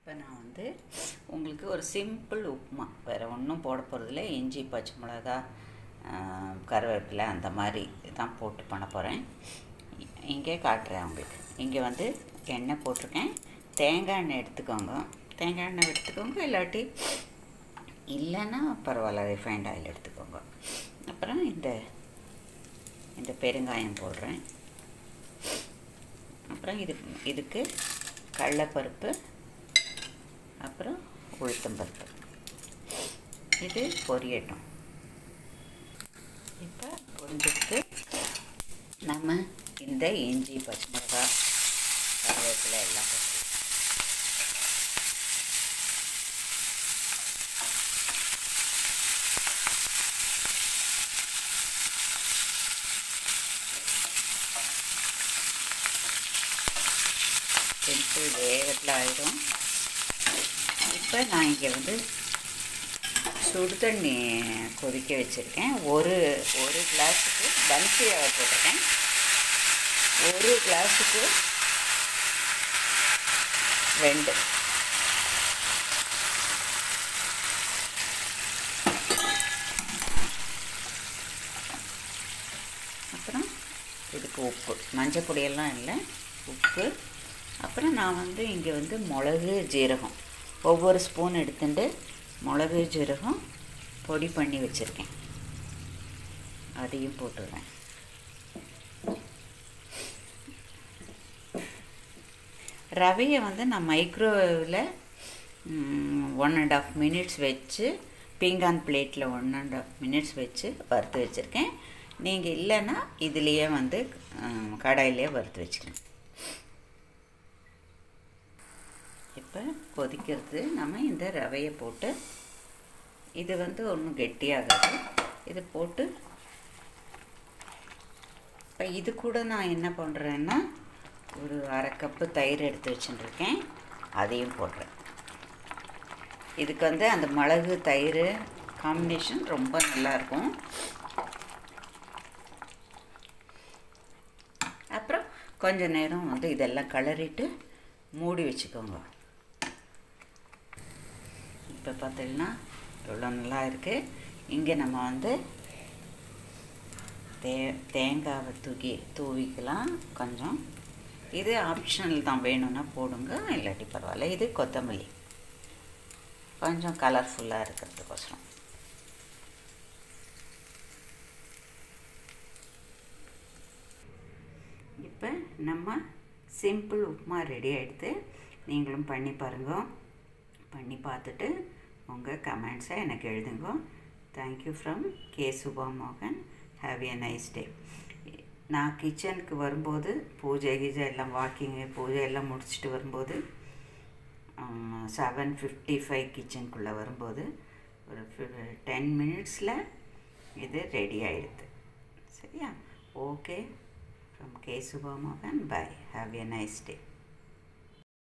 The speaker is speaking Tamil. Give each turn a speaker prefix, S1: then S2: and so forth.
S1: இப்போ நான் வந்து உங்களுக்கு ஒரு சிம்பிள் உப்புமா வேறு ஒன்றும் போட போகிறதில்ல இஞ்சி பச்சை மிளகா கருவேப்பிலை அந்த மாதிரி தான் போட்டு பண்ண போகிறேன் இங்கே காட்டுறேன் உங்களுக்கு இங்கே வந்து எண்ணெய் போட்டிருக்கேன் தேங்காய் எண்ணெய் எடுத்துக்கோங்க தேங்காய் எண்ணெய் எடுத்துக்கோங்க இல்லாட்டி இல்லைன்னா பரவாயில்ல ரிஃபைண்ட் ஆயில் எடுத்துக்கோங்க அப்புறம் இந்த இந்த பெருங்காயம் போடுறேன் அப்புறம் இது இதுக்கு கடலைப்பருப்பு அப்புறம் உளுத்தம்பருப்பு இது பொரியட்டும் இப்போ பொரிஞ்சிட்டு நம்ம இந்த இஞ்சி பச்சை மிளகா கருவேப்பிலை எல்லாம் போட்டு சிம்பிள் வேகத்தில் ஆயிடும் இப்போ நான் இங்கே வந்து சுடு தண்ணி கொதிக்க வச்சுருக்கேன் ஒரு ஒரு கிளாஸுக்கு பன்சி ரவை போட்டிருக்கேன் ஒரு கிளாஸுக்கு ரெண்டு அப்புறம் இதுக்கு உப்பு மஞ்சள் பொடியெல்லாம் இல்லை உப்பு அப்புறம் நான் வந்து இங்கே வந்து மிளகு ஜீரகம் ஒவ்வொரு ஸ்பூன் எடுத்துட்டு மிளகு ஜீரகம் பொடி பண்ணி வச்சுருக்கேன் அதையும் போட்டுடுறேன் ரவையை வந்து நான் மைக்ரோவேவில் ஒன் அண்ட் ஆஃப் மினிட்ஸ் வச்சு பீங்கான் பிளேட்டில் ஒன் அண்ட் ஆஃப் மினிட்ஸ் வச்சு வறுத்து வச்சுருக்கேன் நீங்கள் இல்லைன்னா இதுலேயே வந்து கடாயிலே வறுத்து வச்சுக்கணும் இப்போ கொதிக்கிறது நம்ம இந்த ரவையை போட்டு இது வந்து ஒன்றும் கெட்டியாகாது இது போட்டு இப்போ இது கூட நான் என்ன பண்ணுறேன்னா ஒரு அரை கப்பு தயிர் எடுத்து வச்சுட்டுருக்கேன் அதையும் போடுறேன் இதுக்கு வந்து அந்த மிளகு தயிர் காம்பினேஷன் ரொம்ப நல்லாயிருக்கும் அப்புறம் கொஞ்ச நேரம் வந்து இதெல்லாம் கிளறிட்டு மூடி வச்சுக்கோங்க இப்போ பார்த்தீங்கன்னா எவ்வளோ நல்லா இருக்குது இங்கே நம்ம வந்து தே தேங்காவை தூக்கி தூவிக்கலாம் கொஞ்சம் இது ஆப்ஷனல் தான் வேணும்னா போடுங்க இல்லாட்டி பரவாயில்ல இது கொத்தமல்லி கொஞ்சம் கலர்ஃபுல்லாக இருக்கிறதுக்கோசரம் இப்போ நம்ம சிம்பிள் உப்புமா ரெடி ஆகிடுது நீங்களும் பண்ணி பாருங்க பண்ணி பார்த்துட்டு உங்கள் கமெண்ட்ஸை எனக்கு எழுதுங்க தேங்க்யூ ஃப்ரம் கே சுபா மோகன் ஹாவ் எ நைஸ் டே நான் கிச்சனுக்கு வரும்போது பூஜை கீஜை எல்லாம் வாக்கிங்கு பூஜை எல்லாம் முடிச்சுட்டு வரும்போது செவன் ஃபிஃப்டி ஃபைவ் கிச்சனுக்குள்ளே வரும்போது ஒரு டென் மினிட்ஸில் இது ரெடி ஆகிடுது சரியா ஓகே ஃப்ரம் கே சுபா மோகன் bye have a nice day